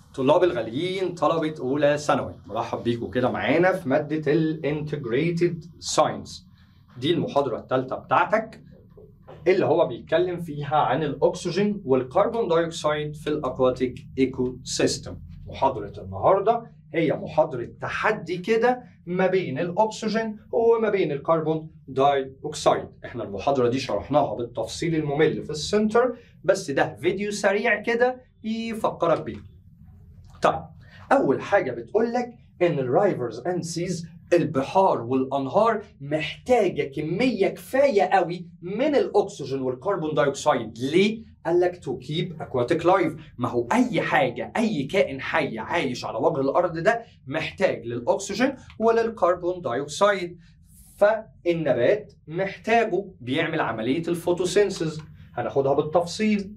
طلاب الغاليين طلبة أولى ثانوي مرحب بيكم كده معانا في مادة الانتجريتد ساينس دي المحاضرة الثالثة بتاعتك اللي هو بيتكلم فيها عن الأكسجين والكربون دايوكسيد في الأكواتيك إيكو سيستم محاضرة النهاردة هي محاضرة تحدي كده ما بين الأكسجين وما بين الكربون دايوكسيد احنا المحاضرة دي شرحناها بالتفصيل الممل في السنتر بس ده فيديو سريع كده يفكرك بيه طيب اول حاجه بتقول لك ان الرايفرز اند سيز البحار والانهار محتاجه كميه كفايه قوي من الاكسجين والكربون دايوكسيد ليه قال لك تو كيب اكواتيك لايف ما هو اي حاجه اي كائن حي عايش على وجه الارض ده محتاج للاكسجين وللكربون دايوكسيد فالنبات محتاجه بيعمل عمليه الفوتوسينثيز هناخدها بالتفصيل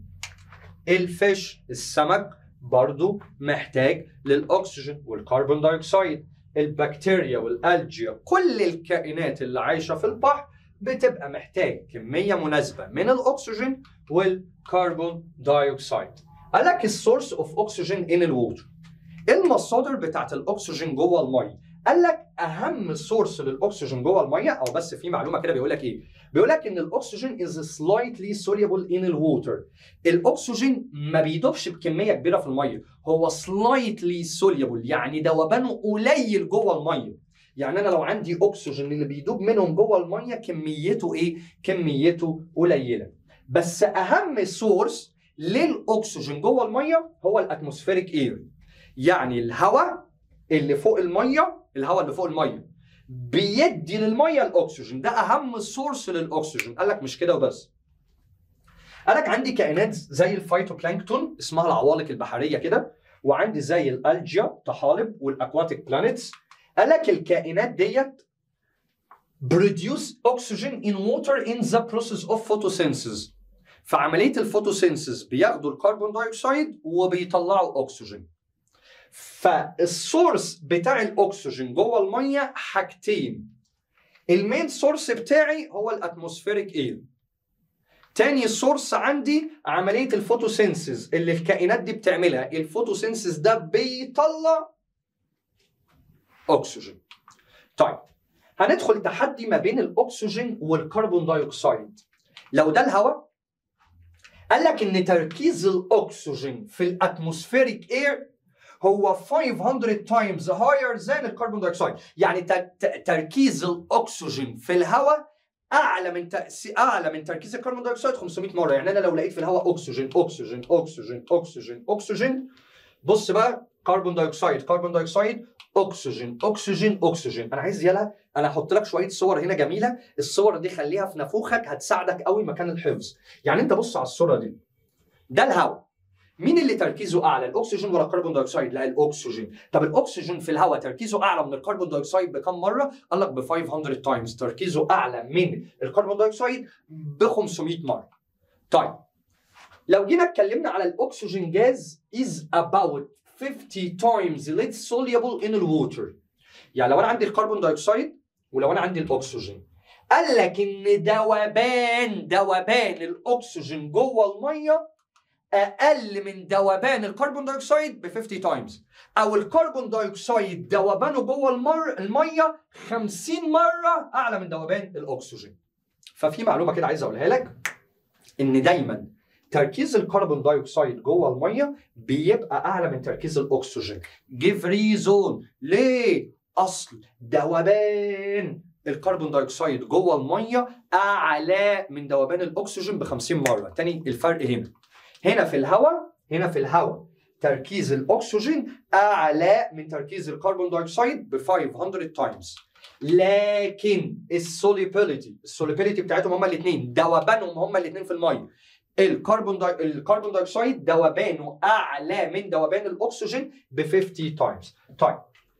الفيش السمك برضو محتاج للاكسجين والكربون دايوكسيد البكتيريا والالجيا كل الكائنات اللي عايشه في البحر بتبقى محتاج كميه مناسبه من الاكسجين والكربون دايوكسيد قال لك السورس اوف اكسجين ان الووتر المصادر بتاعت الاكسجين جوه الميه قال لك اهم سورس للاكسجين جوه الميه او بس في معلومه كده بيقول لك ايه بيقول لك ان الاكسجين از سلايتلي soluble in الووتر الاكسجين ما بيدوبش بكميه كبيره في الميه هو سلايتلي soluble يعني ذوبانه قليل جوه الميه يعني انا لو عندي اكسجين اللي بيدوب منهم جوه الميه كميته ايه كميته قليله بس اهم سورس للاكسجين جوه الميه هو الاتموسفيريك اير يعني الهواء اللي فوق الميه الهواء اللي فوق الميه بيدي للميه الاكسجين ده اهم سورس للاكسجين قال لك مش كده وبس قال لك عندي كائنات زي الفيتوبلانكتون اسمها العوالق البحريه كده وعندي زي الالجيا طحالب والاكواتيك بلانيتس قال لك الكائنات ديت produce oxygen in water in the process of photosynthesis في عمليه الفوتوسينثيز بياخدوا الكربون دايوكسيد وبيطلعوا اكسجين فالسورس بتاع الاكسجين جوه الميه حاجتين المين سورس بتاعي هو الاتموسفيريك اير تاني سورس عندي عمليه الفوتوسينثيز اللي الكائنات دي بتعملها الفوتوسينثيز ده بيطلع اكسجين طيب هندخل تحدي ما بين الاكسجين والكربون دايوكسيد لو ده الهواء قال لك ان تركيز الاكسجين في الاتموسفيريك اير هو 500 times higher than الكربون دايوكسيد يعني تركيز الاكسجين في الهواء اعلى من تأسي... اعلى من تركيز الكربون دايوكسيد 500 مره يعني انا لو لقيت في الهواء اكسجين اكسجين اكسجين اكسجين اكسجين بص بقى كربون دايوكسيد كربون دايوكسيد اكسجين اكسجين اكسجين انا عايز يلا انا هحط لك شويه صور هنا جميله الصور دي خليها في نافوخك هتساعدك قوي مكان الحفظ يعني انت بص على الصوره دي ده الهواء مين اللي تركيزه اعلى الاكسجين ولا الكربون دايوكسيد لا الاكسجين طب الاكسجين في الهواء تركيزه اعلى من الكربون دايوكسيد بكم مره قال لك ب 500 تايمز تركيزه اعلى من الكربون دايوكسيد ب 500 مره طيب لو جينا اتكلمنا على الاكسجين جاز is about 50 times less soluble in الووتر يعني لو انا عندي الكربون دايوكسيد ولو انا عندي الاكسجين قال لك ان ذوبان ذوبان الاكسجين جوه الميه اقل من ذوبان الكربون دايوكسيد ب 50 تايمز او الكربون دايوكسيد ذوبانه جوه المر الميه 50 مره اعلى من ذوبان الاكسجين ففي معلومه كده عايز اقولها لك ان دايما تركيز الكربون دايوكسيد جوه الميه بيبقى اعلى من تركيز الاكسجين جيف ريزون ليه اصل ذوبان الكربون دايوكسيد جوه الميه اعلى من ذوبان الاكسجين ب 50 مره تاني الفرق هنا هنا في الهواء هنا في الهواء تركيز الاكسجين اعلى من تركيز الكربون دايوكسيد ب 500 تايمز لكن السوليبيليتي السوليبيليتي بتاعتهم هما الاثنين ذوبانهم هما الاثنين في الميه الكربون داي... الكربون دايوكسيد ذوبانه اعلى من ذوبان الاكسجين ب 50 تايمز طيب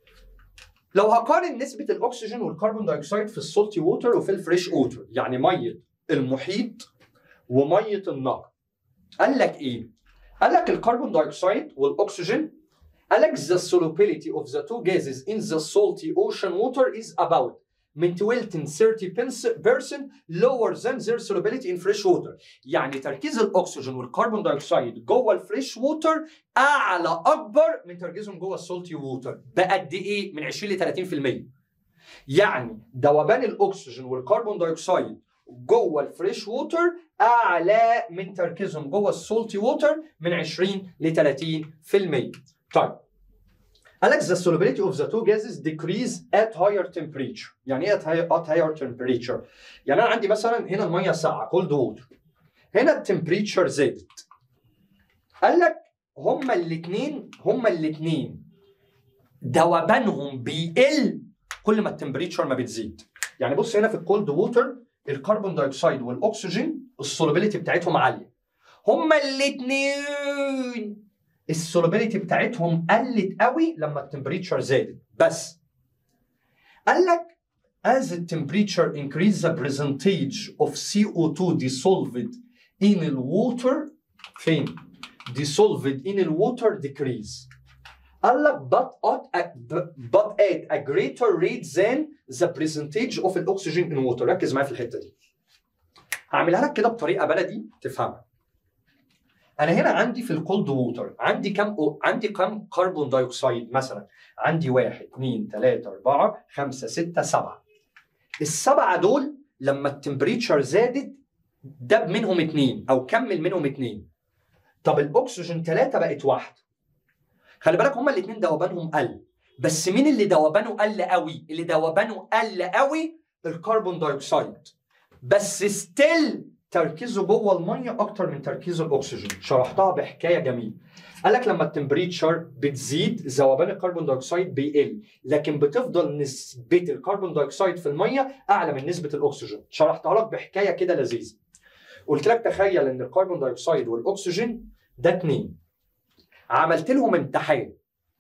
لو هقارن نسبة الأكسجين والكربون دايوكسيد في السولتي ووتر وفي الفريش ووتر يعني مية المحيط ومية النهر قال لك ايه؟ قال لك الكربون دايوكسيد والاكسجين قال لك the solubility of the two gases in the salty ocean water is about من 12 to 30% lower than their solubility in fresh water يعني تركيز الاكسجين والكربون دايوكسيد جوه الفريش ووتر اعلى اكبر من تركيزهم جوه السولتي ووتر بقد ايه من 20 ل 30% يعني ذوبان الاكسجين والكربون دايوكسيد جوه الفريش ووتر اعلى من تركيزهم جوه السولتي ووتر من 20 ل 30% طيب قال لك the solubility of the two gases decrease at higher temperature يعني ايه at higher, at higher temperature يعني انا عندي مثلا هنا الميه ساقعه cold water هنا التمبريتشر زادت قال لك هما الاثنين هما الاثنين ذوبانهم بيقل كل ما التمبريتشر ما بتزيد يعني بص هنا في الكولد ووتر الكربون دايوكسيد والاكسجين السولوبيليتي بتاعتهم عاليه هما الاثنين السولوبيليتي بتاعتهم قلت قوي لما التمبريتشر زادت بس قال لك as the temperature increase the percentage of CO2 dissolved in the water فين dissolved in the water decrease قال لك but at a, but at a greater rate than the percentage of oxygen in water ركز معايا في الحته دي هعملها لك كده بطريقه بلدي تفهمها انا هنا عندي في الكولد ووتر عندي كم عندي كم كربون دايوكسيد مثلا عندي واحد اثنين ثلاثة أربعة خمسة ستة سبعة السبعة دول لما التمبريتشر زادت دب منهم اثنين أو كمل منهم اثنين طب الأكسجين ثلاثة بقت واحدة خلي بالك هما الاثنين ذوبانهم قل بس مين اللي ذوبانه قل قوي اللي ذوبانه قل قوي الكربون دايوكسيد بس ستيل تركيزه جوه الميه اكتر من تركيز الاكسجين شرحتها بحكايه جميله قال لك لما التمبريتشر بتزيد ذوبان الكربون دايوكسيد بيقل لكن بتفضل نسبه الكربون دايوكسيد في الميه اعلى من نسبه الاكسجين شرحتها لك بحكايه كده لذيذه قلت لك تخيل ان الكربون دايوكسيد والاكسجين ده اتنين عملت لهم امتحان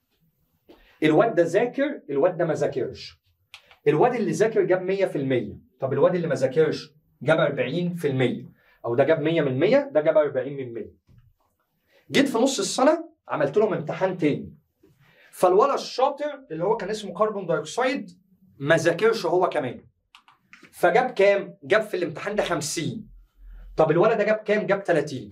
الواد ده ذاكر الواد ده ما ذاكرش الواد اللي ذاكر جاب 100% طب الواد اللي ما ذاكرش جاب 40% او ده جاب 100 من 100 ده جاب 40 من 100 جيت في نص السنه عملت لهم امتحان تاني فالولد الشاطر اللي هو كان اسمه كربون دايوكسيد ما ذاكرش هو كمان فجاب كام؟ جاب في الامتحان ده 50 طب الولد ده جاب كام؟ جاب 30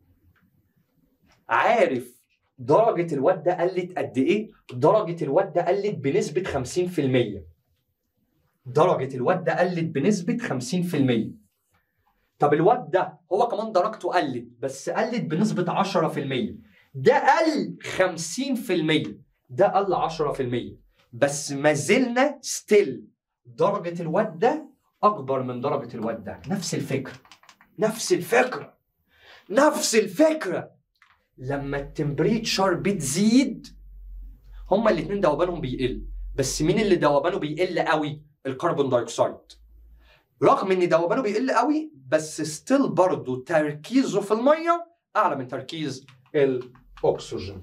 عارف درجة الواد ده قلت قد إيه؟ درجة الواد ده قلت بنسبة 50% درجة الواد ده قلت بنسبة 50% طب الواد ده هو كمان درجته قلت بس قلت بنسبة 10% ده قل 50% ده قل 10% بس ما زلنا ستيل درجة الواد ده أكبر من درجة الواد ده نفس الفكرة نفس الفكرة نفس الفكرة لما التمبريتشر بتزيد هما الاتنين ذوبانهم بيقل بس مين اللي ذوبانه بيقل قوي الكربون دايوكسيد رغم ان ذوبانه بيقل قوي بس ستيل برضه تركيزه في الميه اعلى من تركيز الاكسجين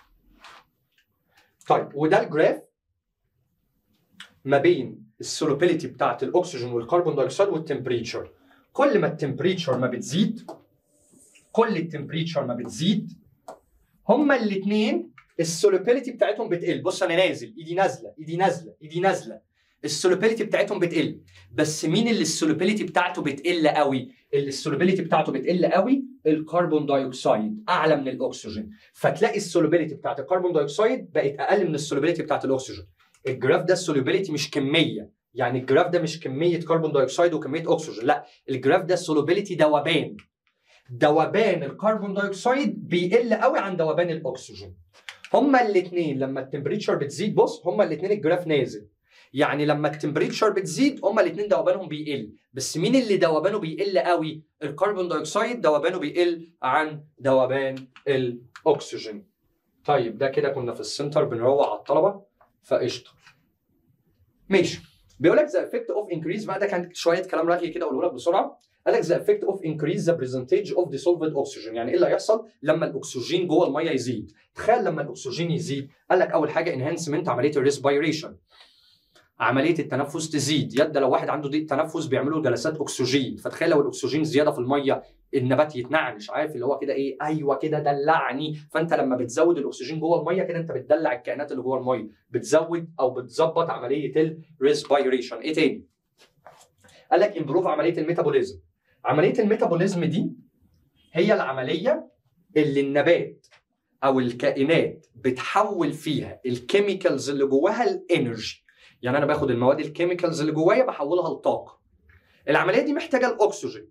طيب وده الجراف ما بين السولوبيليتي بتاعت الاكسجين والكربون دايوكسيد والتمبريتشر كل ما التمبريتشر ما بتزيد كل التمبريتشر ما بتزيد هما الاثنين السولوبيليتي بتاعتهم بتقل بص انا نازل ايدي نازله ايدي نازله ايدي نازله السولوبيليتي بتاعتهم بتقل بس مين اللي السولوبيليتي بتاعته بتقل قوي اللي السولوبيليتي بتاعته بتقل قوي الكربون دايوكسيد اعلى من الاكسجين فتلاقي السولوبيليتي بتاعت الكربون دايوكسيد بقت اقل من السولوبيليتي بتاعت الاكسجين الجراف ده السولوبيليتي مش كميه يعني الجراف ده مش كميه كربون دايوكسيد وكميه اكسجين لا الجراف ده السولوبيليتي ذوبان ذوبان الكربون دايوكسيد بيقل قوي عن ذوبان الاكسجين هما الاثنين لما التمبريتشر بتزيد بص هما الاثنين الجراف نازل يعني لما التمبريتشر بتزيد هما الاثنين ذوبانهم بيقل بس مين اللي ذوبانه بيقل قوي الكربون دايوكسيد ذوبانه بيقل عن ذوبان الاكسجين طيب ده كده كنا في السنتر بنروق على الطلبه فقشطه ماشي بيقول لك ذا افكت اوف انكريز بقى ده كان شويه كلام رغي كده اقوله لك بسرعه قال لك ذا افكت اوف انكريز ذا برزنتج اوف ديسولفد اوكسجين يعني ايه اللي هيحصل لما الاكسجين جوه الميه يزيد تخيل لما الاكسجين يزيد قال لك اول حاجه انهانسمنت عمليه الريسبيريشن عمليه التنفس تزيد يد لو واحد عنده ضيق تنفس بيعملوا جلسات اكسجين فتخيل لو الاكسجين زياده في الميه النبات يتنعنش عارف اللي هو كده ايه ايوه كده دلعني فانت لما بتزود الاكسجين جوه الميه كده انت بتدلع الكائنات اللي جوه الميه بتزود او بتظبط عمليه الريسبيريشن ايه تاني قال لك امبروف عمليه الميتابوليزم عمليه الميتابوليزم دي هي العمليه اللي النبات او الكائنات بتحول فيها الكيميكالز اللي جواها الانرجي يعني انا باخد المواد الكيميكالز اللي جوايا بحولها لطاقه العمليه دي محتاجه الاكسجين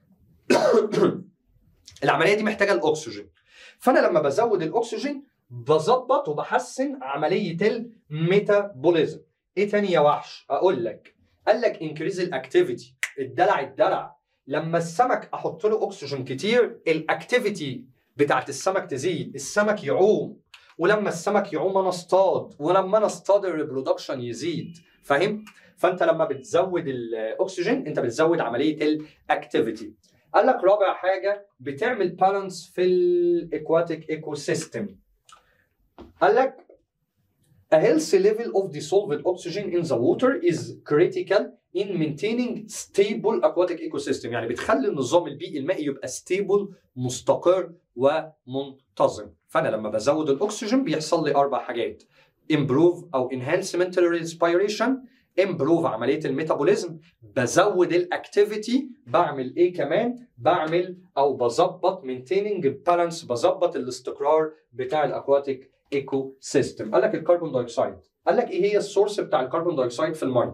العمليه دي محتاجه الاكسجين فانا لما بزود الاكسجين بظبط وبحسن عمليه الميتابوليزم ايه تاني يا وحش اقول لك قال لك انكريز الاكتيفيتي الدلع الدلع لما السمك احط له اكسجين كتير الاكتيفيتي بتاعت السمك تزيد السمك يعوم ولما السمك يعوم انا اصطاد ولما انا اصطاد الريبرودكشن يزيد فاهم فانت لما بتزود الاكسجين انت بتزود عمليه الاكتيفيتي قال لك رابع حاجه بتعمل بالانس في الاكواتيك ايكو سيستم قال لك A healthy level of dissolved oxygen in the water is critical in maintaining stable aquatic ecosystem يعني بتخلي النظام البيئي المائي يبقى stable مستقر ومنتظم فانا لما بزود الاكسجين بيحصل لي اربع حاجات improve او enhancement respiration improve عمليه الميتابوليزم بزود الاكتيفيتي بعمل ايه كمان بعمل او بظبط maintaining balance بظبط الاستقرار بتاع الاكواتيك ايكو سيستم قال لك الكربون دايوكسيد قال لك ايه هي السورس بتاع الكربون دايوكسيد في الميه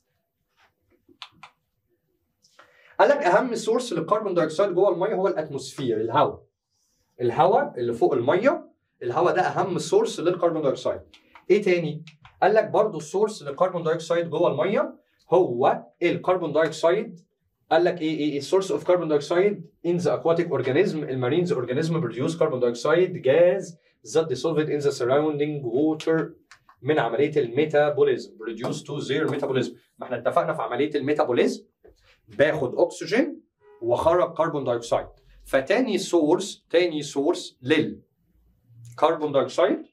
قال لك اهم سورس للكربون دايوكسيد جوه الميه هو الاتموسفير الهواء الهواء اللي فوق الميه الهواء ده اهم سورس للكربون دايوكسيد ايه تاني قال لك برضو السورس للكربون دايوكسيد جوه الميه هو الكربون دايوكسيد قال لك ايه ايه السورس اوف كربون دايوكسيد ان ذا aquatic organism المارينز اورجانيزم بروديوس كربون دايوكسيد جاز that dissolved in the surrounding water من عمليه الميتابوليزم reduce to their metabolism ما احنا اتفقنا في عمليه الميتابوليزم باخد اكسجين واخرج كربون دايوكسيد فتاني سورس تاني سورس للكربون دايوكسيد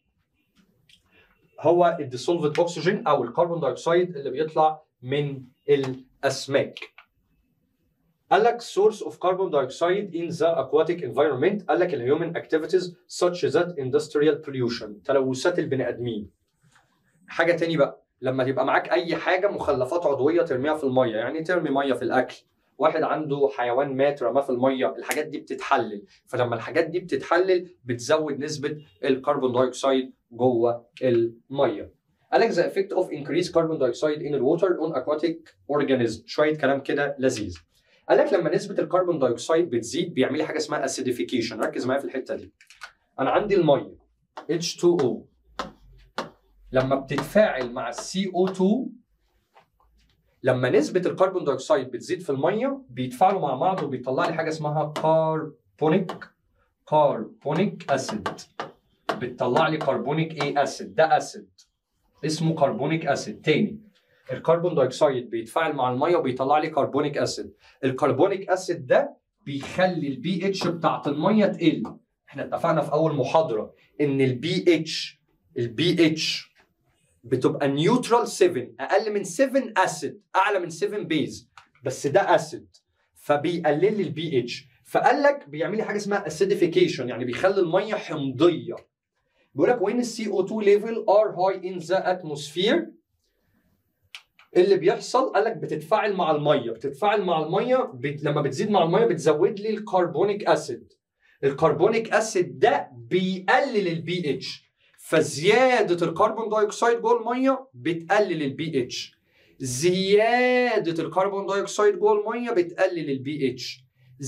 هو الديسولفد اكسجين او الكربون دايوكسيد اللي بيطلع من الاسماك قال لك source of carbon dioxide in the aquatic environment قال لك الهيومن activities such that industrial pollution تلوثات البني ادمين حاجه تاني بقى لما تبقى معاك اي حاجه مخلفات عضويه ترميها في الميه يعني ترمي ميه في الاكل واحد عنده حيوان مات رماه في الميه الحاجات دي بتتحلل فلما الحاجات دي بتتحلل بتزود نسبه الكربون دايوكسيد جوه الميه قال لك the effect of increased carbon dioxide in the water on aquatic organism شويه كلام كده لذيذ قال لك لما نسبه الكربون دايوكسيد بتزيد بيعمل لي حاجه اسمها acidification ركز معايا في الحته دي انا عندي الميه H2O لما بتتفاعل مع السي CO2 لما نسبه الكربون دايوكسيد بتزيد في الميه بيتفاعلوا مع بعض وبيطلع لي حاجه اسمها كاربونيك كاربونيك اسيد بتطلع لي كربونيك ايه اسيد ده اسيد اسمه كربونيك اسيد تاني الكربون دايوكسيد بيتفاعل مع الميه وبيطلع لي كربونيك اسيد الكربونيك اسيد ده بيخلي البي اتش بتاعت الميه تقل احنا اتفقنا في اول محاضره ان البي اتش البي اتش بتبقى نيوترال 7 اقل من 7 اسيد اعلى من 7 بيز بس ده اسيد فبيقلل لي البي اتش فقال لك بيعمل لي حاجه اسمها اسيديفيكيشن يعني بيخلي الميه حمضيه بيقول لك when السي او 2 ليفل ار هاي ان ذا اتموسفير اللي بيحصل قال لك بتتفاعل مع الميه بتتفاعل مع الميه بت... لما بتزيد مع الميه بتزود لي الكربونيك اسيد الكربونيك اسيد ده بيقلل البي اتش فزياده الكربون دايوكسيد جوه الميه بتقلل البي اتش زياده الكربون دايوكسيد جوه الميه بتقلل البي اتش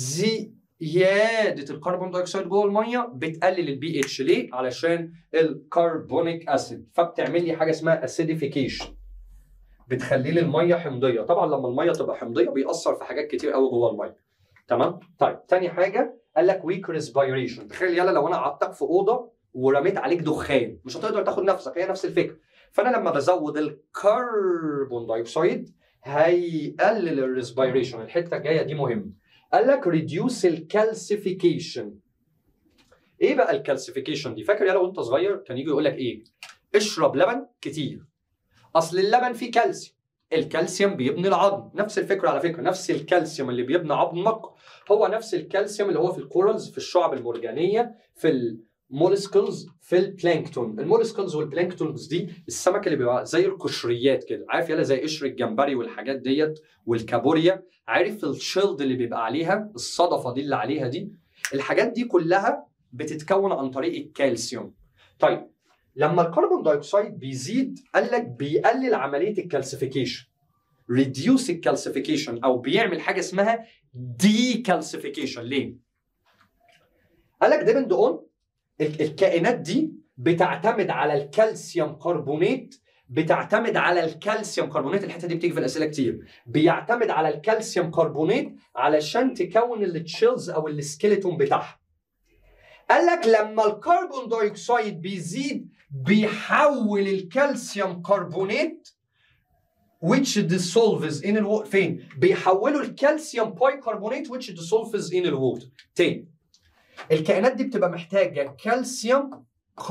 زياده الكربون دايوكسيد جوه الميه بتقلل البي اتش ليه علشان الكربونيك اسيد فبتعمل لي حاجه اسمها اسيديفيكيشن بتخلي لي الميه حمضيه طبعا لما الميه تبقى حمضيه بيأثر في حاجات كتير قوي جوه الميه تمام طيب تاني حاجه قال لك ويك ريسبيريشن تخيل يلا لو انا قعدتك في اوضه ورميت عليك دخان مش هتقدر تاخد نفسك هي نفس الفكره فانا لما بزود الكربون دايوكسيد هيقلل الريسبيريشن الحته الجايه دي مهمه قال لك ريديوس الكالسيفيكيشن ايه بقى الكالسيفيكيشن دي فاكر يلا وانت صغير كان يجي يقول لك ايه اشرب لبن كتير اصل اللبن فيه كالسيوم الكالسيوم بيبني العظم نفس الفكره على فكره نفس الكالسيوم اللي بيبني عظمك هو نفس الكالسيوم اللي هو في الكورالز في الشعب المرجانيه في مولسكلز في البلانكتون المولسكلز والبلانكتونز دي السمك اللي بيبقى زي القشريات كده عارف يلا زي قشر الجمبري والحاجات ديت والكابوريا عارف الشيلد اللي بيبقى عليها الصدفه دي اللي عليها دي الحاجات دي كلها بتتكون عن طريق الكالسيوم طيب لما الكربون دايوكسيد بيزيد قال لك بيقلل عمليه الكالسيفيكيشن ريديوس الكالسيفيكيشن او بيعمل حاجه اسمها دي كالسيفيكيشن ليه؟ قال لك ديبند اون الكائنات دي بتعتمد على الكالسيوم كربونات بتعتمد على الكالسيوم كربونات الحته دي بتيجي في الاسئله كتير بيعتمد على الكالسيوم كربونات علشان تكون التشيلز او السكيلتون بتاعها قال لك لما الكربون دايوكسيد بيزيد بيحول الكالسيوم كربونات which dissolves in الو... فين؟ بيحولوا الكالسيوم باي كربونات which dissolves in الووتر تاني الكائنات دي بتبقى محتاجة كالسيوم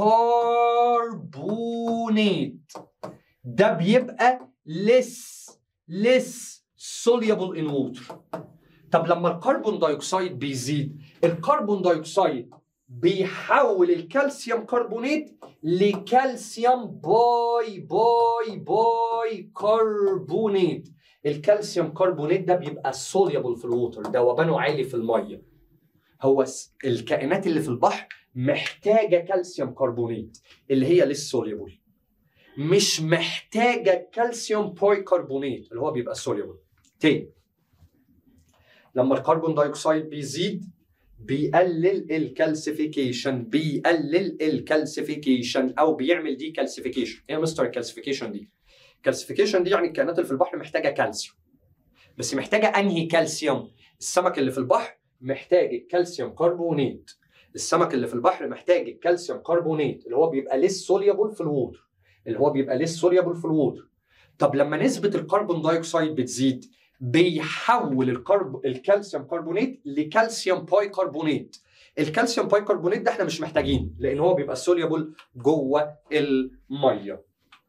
كربونات ده بيبقى less less soluble in water طب لما الكربون دايوكسيد بيزيد الكربون دايوكسيد بيحول الكالسيوم كربونات لكالسيوم باي باي باي كربونات الكالسيوم كربونات ده بيبقى سوليبل في الووتر ذوبانه عالي في الميه هو الكائنات اللي في البحر محتاجه كالسيوم كربونات اللي هي لسه سوليبل مش محتاجه كالسيوم باي كربونات اللي هو بيبقى سوليبل تاني لما الكربون دايوكسيد بيزيد بيقلل الكالسيفيكيشن بيقلل الكالسيفيكيشن او بيعمل دي كالسيفيكيشن ايه يا مستر الكالسيفيكيشن دي الكالسيفيكيشن دي يعني الكائنات اللي في البحر محتاجه كالسيوم بس محتاجه انهي كالسيوم السمك اللي في البحر محتاج الكالسيوم كربونات السمك اللي في البحر محتاج الكالسيوم كربونات اللي هو بيبقى ليس سوليبل في الووتر اللي هو بيبقى ليس سوليبل في الووتر طب لما نسبه الكربون دايوكسيد بتزيد بيحول الكرب الكالسيوم كربونات لكالسيوم باي كربونات الكالسيوم باي كربونات ده احنا مش محتاجينه لان هو بيبقى سوليبل جوه الميه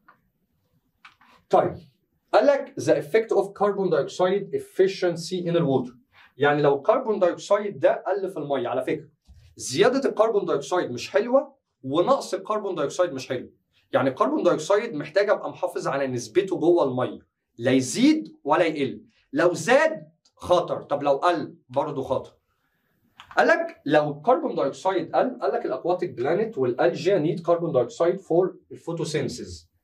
طيب قال لك the effect of carbon dioxide efficiency in the water يعني لو الكربون دايوكسيد ده قل في الميه على فكره زياده الكربون دايوكسيد مش حلوه ونقص الكربون دايوكسيد مش حلو يعني الكربون دايوكسيد محتاج ابقى محافظ على نسبته جوه الميه لا يزيد ولا يقل لو زاد خطر طب لو قل برضه خطر قال لك لو الكربون دايوكسيد قل قال لك الاكواتيك بلانيت والالجيا نيد كربون دايوكسيد فور الفوتوسينثيز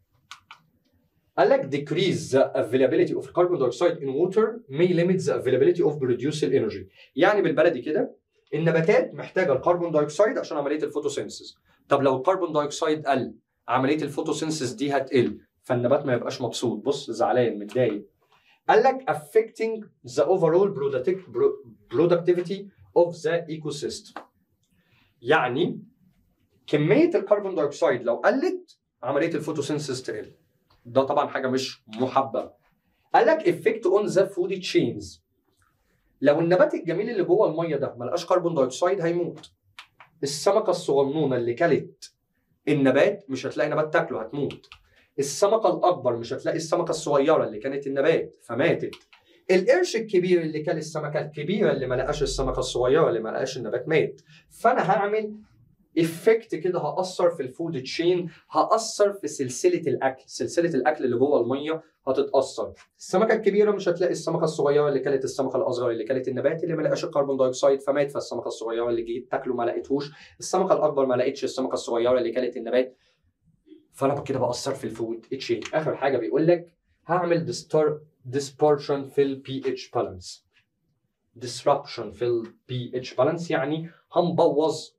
قال لك decrease the availability of carbon dioxide in water may limit the availability of producible energy يعني بالبلدي كده النباتات محتاجه الكربون دايوكسيد عشان عمليه الفوتوسينثيز طب لو الكربون دايوكسيد قل عمليه الفوتوسينثيز دي هتقل فالنبات ما يبقاش مبسوط بص زعلان متضايق قال لك affecting the overall productivity of the ecosystem يعني كميه الكربون دايوكسيد لو قلت عمليه الفوتوسينثيز تقل ده طبعا حاجه مش محببه قال لك افكت اون ذا فود تشينز لو النبات الجميل اللي جوه الميه ده ما لقاش كربون دايوكسيد هيموت السمكه الصغنونه اللي كلت النبات مش هتلاقي نبات تاكله هتموت السمكه الاكبر مش هتلاقي السمكه الصغيره اللي كانت النبات فماتت القرش الكبير اللي كان السمكه الكبيره اللي ما لقاش السمكه الصغيره اللي ما لقاش النبات مات فانا هعمل افكت كده هاثر في الفود تشين هاثر في سلسله الاكل سلسله الاكل اللي جوه الميه هتتاثر السمكه الكبيره مش هتلاقي السمكه الصغيره اللي كانت السمكه الاصغر اللي كانت النبات اللي ما لقاش الكربون دايوكسيد فمات فالسمكه الصغيره اللي جيت تاكله ما لقيتهوش السمكه الاكبر ما لقيتش السمكه الصغيره اللي كانت النبات فانا كده باثر في الفود تشين اخر حاجه بيقول لك هعمل ديستور dispersion في البي اتش بالانس disruption في البي اتش بالانس يعني هنبوظ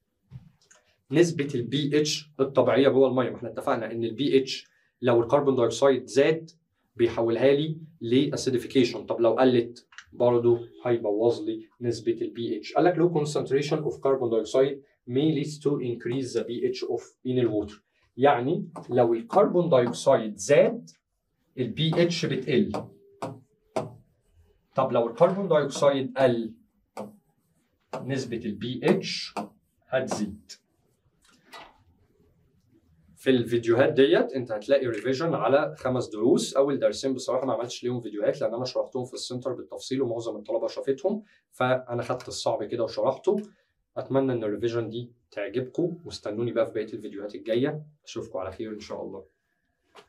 نسبة البي اتش الطبيعية جوه المية، ما احنا اتفقنا ان البي اتش لو الكربون دايوكسيد زاد بيحولها لي لاسيديفيكيشن، طب لو قلت برضه هيبوظ لي نسبة البي اتش. قال لك low concentration of carbon dioxide may lead to increase the pH of in the water. يعني لو الكربون دايوكسيد زاد البي اتش بتقل. طب لو الكربون دايوكسيد قل نسبة البي اتش هتزيد. في الفيديوهات ديت انت هتلاقي ريفيجن على خمس دروس اول درسين بصراحه ما عملتش ليهم فيديوهات لان انا شرحتهم في السنتر بالتفصيل ومعظم الطلبه شافتهم فانا خدت الصعب كده وشرحته اتمنى ان الريفيجن دي تعجبكم واستنوني بقى في بقيه الفيديوهات الجايه اشوفكم على خير ان شاء الله